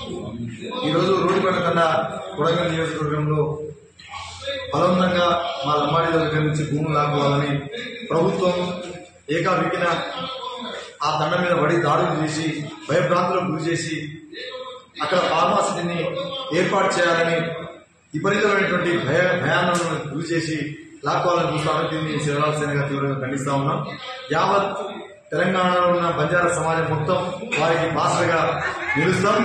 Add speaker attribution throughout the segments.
Speaker 1: ఈరోజు రోడ్డుపేట తండ కొడంగల్ నియోజకవర్గంలో బలవంతంగా మా లంబాడీల దగ్గర నుంచి భూములు లాక్కోవాలని ప్రభుత్వం ఏకావికిన ఆ తండ మీద పడి దాడులు చేసి భయభ్రాంతులకు గురి చేసి అక్కడ ఫార్మాసిటీని ఏర్పాటు చేయాలని విపరీతమైనటువంటి భయ భయాలను గురి చేసి లాక్కోవాలని చూస్తామని దీన్ని శివరాజ సేనగా తీవ్రంగా ఖండిస్తా ఉన్నాం యావత్ తెలంగాణలో ఉన్న బంజారా సమాజం మొత్తం వారికి బాసలుగా నిలుస్తాం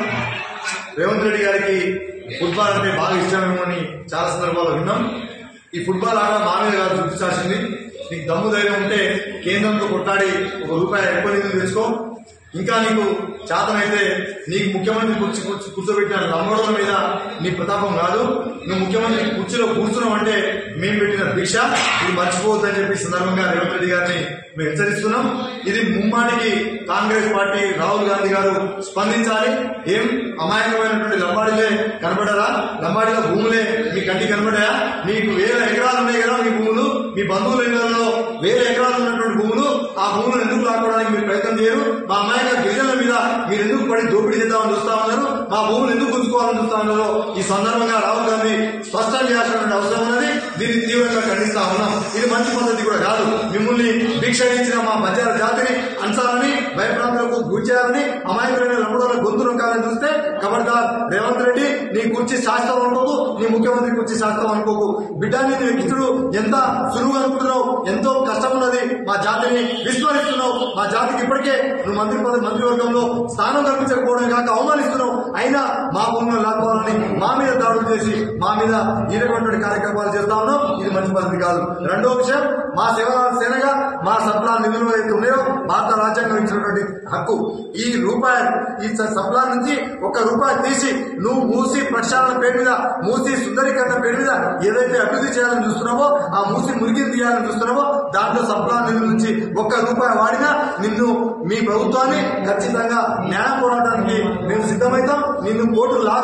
Speaker 1: రేవంత్ రెడ్డి గారికి ఫుట్బాల్ అంటే బాగా ఇష్టమేమని చాలా సందర్భాల్లో విన్నాం ఈ ఫుట్బాల్ ఆట మా మీద కాదు చూపించాల్సింది నీకు దమ్ము ధైర్యం ఉంటే కేంద్రంతో కొట్టాడి ఒక రూపాయి ఎక్కువ నిధులు తెచ్చుకో ఇంకా నీకు చేతనైతే నీకు ముఖ్యమంత్రి కుర్చీ కూర్చో కూర్చోబెట్టిన లంబడోల మీద నీ ప్రతాపం కాదు నువ్వు ముఖ్యమంత్రి కుర్చీలో కూర్చున్నావు అంటే మేము పెట్టిన భిక్ష ఇది మర్చిపోవద్దని చెప్పి ఈ సందర్భంగా రేవంత్ రెడ్డి గారిని మేము హెచ్చరిస్తున్నాం ఇది ముమ్మాటికి కాంగ్రెస్ పార్టీ రాహుల్ గాంధీ గారు స్పందించాలి ఏం అమాయకమైనటువంటి లంబాడీలే కనబడరా లంబాడీల భూములే మీ కంటి కనబడాయా మీకు వేల ఎకరాలు ఉన్నాయి కదా మీ భూములు మీ బంధువుల ఇళ్లలో వేల ఎకరాలు ఉన్నటువంటి భూములు ఆ భూములు ఎందుకు లాక్కోవడానికి మీరు ప్రయత్నం చేయరు మా అమాయక గిరిజనుల మీద మీరు ఎందుకు పడి దోపిడీ చేద్దామని చూస్తా ఉన్నారు మా భూములు ఎందుకు గుంజుకోవాలని చూస్తా ఉన్నారు ఈ సందర్భంగా రాహుల్ గాంధీ స్పష్టం చేయాల్సినటువంటి అవసరం ఉన్నది దీన్ని తీవ్రంగా ఖండిస్తా ఉన్నాం ఇది మంచి పద్ధతి కూడా కాదు మిమ్మల్ని భిక్ష ఇచ్చిన మా బంజారా జాతిని అంచాలని భయప్రాంతాలకు గురి చేయాలని అమాయకులైన లంబడోల గొంతు నొక్కాలని చూస్తే ఖబర్దార్ రేవంత్ రెడ్డి నీ కుర్చీ శాస్త్రం అనుకోకు నీ ముఖ్యమంత్రి కుర్చీ శాస్త్రం అనుకోకు బిడ్డాన్ని నీ ఎక్కించుడు ఎంత సులువు అనుకుంటున్నావు ఎంతో కష్టం ఉన్నది మా జాతిని విస్మరిస్తున్నావు మా జాతికి ఇప్పటికే నువ్వు మంత్రి పదవి మంత్రివర్గంలో స్థానం కల్పించకపోవడం కాక అవమానిస్తున్నావు అయినా మా భూములను లాక్కోవాలని మా మీద దాడులు చేసి మా మీద ఈ రకమైనటువంటి కార్యక్రమాలు చేస్తా ఉన్నాం ఇది మంచి పద్ధతి కాదు రెండో విషయం మా సేవ సేనగా మా సప్లా నిధులు ఏవైతే ఉన్నాయో భారత రాజ్యాంగం ఇచ్చినటువంటి హక్కు ఈ రూపాయి ఈ స- సప్లా నుంచి ఒక రూపాయి తీసి నువ్వు మూసి ప్రక్షాళన పేరు మీద మూసి సుందరీకరణ పేరు మీద ఏదైతే అభివృద్ధి చేయాలని చూస్తున్నావో ఆ మూసి మురికి తీయాలని చూస్తున్నావో దాంట్లో సప్లా నిధుల నుంచి ఒక్క రూపాయి వాడినా నిన్ను మీ ప్రభుత్వాన్ని ఖచ్చితంగా న్యాయ పోరాటానికి మేము సిద్ధమవుతాం నిన్ను కోర్టు లా